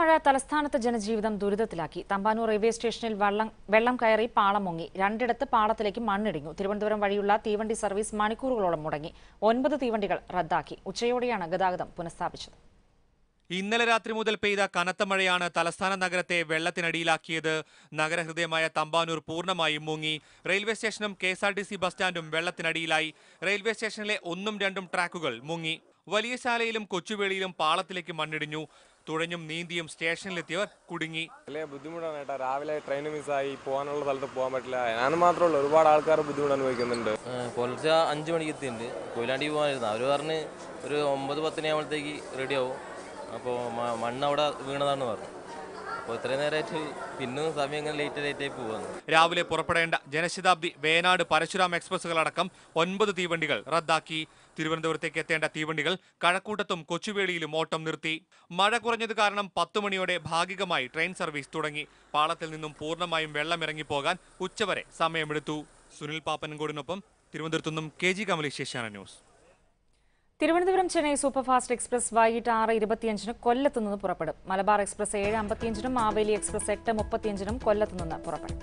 മഴ തലസ്ഥാനത്ത് ജനജീവിതം ദുരിതത്തിലാക്കി തമ്പാനൂർ റെയിൽവേ സ്റ്റേഷനിൽ വെള്ളം വെള്ളം കയറി പാളം മുങ്ങി രണ്ടിടത്ത് പാളത്തിലേക്ക് മണ്ണിടിഞ്ഞു തിരുവനന്തപുരം വഴിയുള്ള തീവണ്ടി സർവീസ് മണിക്കൂറുകളോളം മുടങ്ങി ഒൻപത് തീവണ്ടികൾ റദ്ദാക്കി ഉച്ചയോടെയാണ് ഗതാഗതം പുനഃസ്ഥാപിച്ചത് ഇന്നലെ രാത്രി മുതൽ പെയ്ത കനത്ത മഴയാണ് തലസ്ഥാന നഗരത്തെ വെള്ളത്തിനടിയിലാക്കിയത് നഗരഹൃദയമായ തമ്പാനൂർ പൂർണ്ണമായും മുങ്ങി റെയിൽവേ സ്റ്റേഷനും K S R T C bus സ്റ്റാൻഡും വെള്ളത്തിനടിയിലായി റെയിൽവേ സ്റ്റേഷനിലെ ഒന്നും രണ്ടും ട്രാക്കുകൾ മുങ്ങി വലിയ ശാലയിലും കൊച്ചുവേളിയിലും പാളത്തിലേക്ക് മണ്ണിടിഞ്ഞു തുഴഞ്ഞും നീന്തിയും സ്റ്റേഷനിലെത്തിയവർ കുടുങ്ങി വലിയ ബുദ്ധിമുട്ടാണ് ഏട്ടാ രാവിലെ ട്രെയിൻ മിസ്സായി പോകാനുള്ള സ്ഥലത്ത് പോകാൻ പറ്റില്ല ഞാൻ മാത്രമല്ല ഒരുപാട് ആൾക്കാർ ബുദ്ധിമുട്ട് അനുഭവിക്കുന്നുണ്ട് ഏഹ് പുലർച്ചെ അഞ്ച് മണിക്ക് എത്തിയിട്ടുണ്ട് കൊയിലാണ്ടി പോകാനായിരുന്നു അവർ പറഞ്ഞ് ഒരു ഒമ്പത് പത്തിനാകുമ്പോഴത്തേക്ക് റെഡി ആവും അപ്പോൾ മണ്ണ് അവിടെ വീണതാണെന്ന് പറഞ്ഞു അപ്പോൾ ഇത്രയും നേരമായിട്ട് പിന്നും സമയം ഇങ്ങനെ ലേറ്റ് ലേറ്റായി പോവാന്ന് രാവിലെ പുറപ്പെടേണ്ട ജനശതാബ്ദി വേനാട് പരശുരാം എക്സ്പ്രസുകളടക്കം ഒൻപത് തീവണ്ടികൾ റദ്ദാക്കി തിരുവനന്തപുരത്തേക്ക് എത്തേണ്ട തീവണ്ടികൾ കഴക്കൂട്ടത്തും കൊച്ചുവേളിയിലും ഓട്ടം നിർത്തി മഴ കുറഞ്ഞത് കാരണം പത്ത് മണിയോടെ ഭാഗികമായി ട്രെയിൻ സർവീസ് തുടങ്ങി പാളത്തിൽ നിന്നും പൂർണ്ണമായും വെള്ളം ഇറങ്ങിപ്പോകാൻ ഉച്ചവരെ സമയമെടുത്തു സുനിൽ പാപ്പനൻകോടിനൊപ്പം തിരുവനന്തപുരത്തു നിന്നും K G Kamalesh Asianet news Thiruvananthapuram Chennai superfast express വൈകിട്ട് ആറ് ഇരുപത്തിയഞ്ചിന് കൊല്ലത്ത് നിന്ന് പുറപ്പെടും മലബാർ എക്സ്പ്രസ് ഏഴ് അമ്പത്തിയഞ്ചിനും മാവേലി എക്സ്പ്രസ് എട്ട് മുപ്പത്തിയഞ്ചിനും കൊല്ലത്ത് നിന്ന് പുറപ്പെടും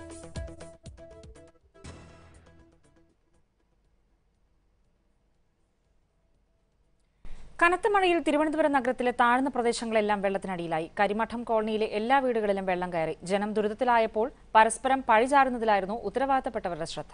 കനത്ത മഴയിൽ തിരുവനന്തപുരം നഗരത്തിലെ താഴ്ന്ന പ്രദേശങ്ങളെല്ലാം വെള്ളത്തിനടിയിലായി കരിമഠം കോളനിയിലെ എല്ലാ വീടുകളിലും വെള്ളം കയറി ജനം ദുരിതത്തിലായപ്പോൾ പരസ്പരം പഴിചാരുന്നതിലായിരുന്നു ഉത്തരവാദിത്തപ്പെട്ടവരുടെ ശ്രദ്ധ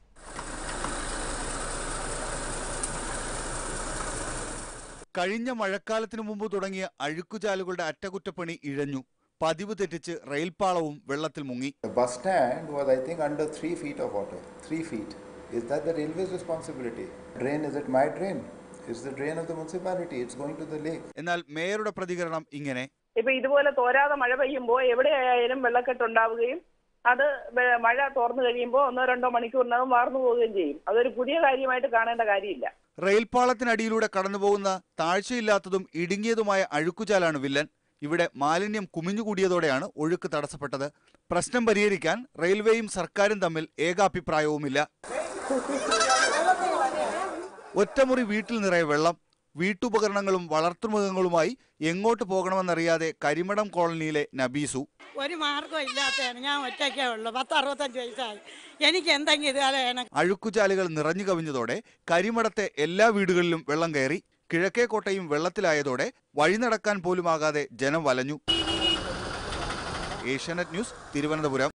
കഴിഞ്ഞ മഴക്കാലത്തിനു മുമ്പ് തുടങ്ങിയ അഴുക്കുചാലുകളുടെ അറ്റകുറ്റപ്പണി ഇഴഞ്ഞു പതിവ് തെറ്റിച്ച് റെയിൽപാളവും വെള്ളത്തിൽ മുങ്ങി The bus stand was, I think, under three feet of water. Three feet. Is that the railway's responsibility? Drain, is it my drain? It's the drain of the municipality. It's going to the lake. എന്നാൽ മേയറുടെ പ്രതികരണം ഇങ്ങനെ ഇപ്പൊ ഇതുപോലെ തോരാതെ മഴ പെയ്യുമ്പോൾ എവിടെയായാലും വെള്ളക്കെട്ടുണ്ടാവുകയും അത് വെ- മഴ തോർന്നു കഴിയുമ്പോൾ ഒന്നോ രണ്ടോ മണിക്കൂറിനകം വാർന്നു പോവുകയും ചെയ്യും അതൊരു പുതിയ കാര്യമായിട്ട് കാണേണ്ട കാര്യമില്ല റെയിൽപാളത്തിനടിയിലൂടെ കടന്നുപോകുന്ന താഴ്ചയില്ലാത്തതും ഇടുങ്ങിയതുമായ അഴുക്കുചാലാണ് വില്ലൻ ഇവിടെ മാലിന്യം കുമിഞ്ഞുകൂടിയതോടെയാണ് ഒഴുക്ക് തടസ്സപ്പെട്ടത് പ്രശ്നം പരിഹരിക്കാൻ റെയിൽവേയും സർക്കാരും തമ്മിൽ ഏകാഭിപ്രായവുമില്ല ഒറ്റമുറി വീട്ടിൽ നിറയെ വെള്ളം വീട്ടുപകരണങ്ങളും വളർത്തുമൃഗങ്ങളുമായി എങ്ങോട്ട് പോകണമെന്നറിയാതെ കരിമടം കോളനിയിലെ നബീസു ഒരു മാർഗം ഇല്ലാത്തതാണ് ഞാൻ ഒറ്റയ്ക്കേ ഉള്ളൂ പത്ത് അറുപത്തഞ്ച് വയസ്സായി എനിക്ക് എന്തെങ്കിലും ഇതുപോലെ വേണം അഴുക്കുചാലുകൾ നിറഞ്ഞു കവിഞ്ഞതോടെ കരിമടത്തെ എല്ലാ വീടുകളിലും വെള്ളം കയറി കിഴക്കേക്കോട്ടയും വെള്ളത്തിലായതോടെ വഴി നടക്കാൻ പോലുമാകാതെ ജനം വലഞ്ഞു ഏഷ്യാനെറ്റ് ന്യൂസ് തിരുവനന്തപുരം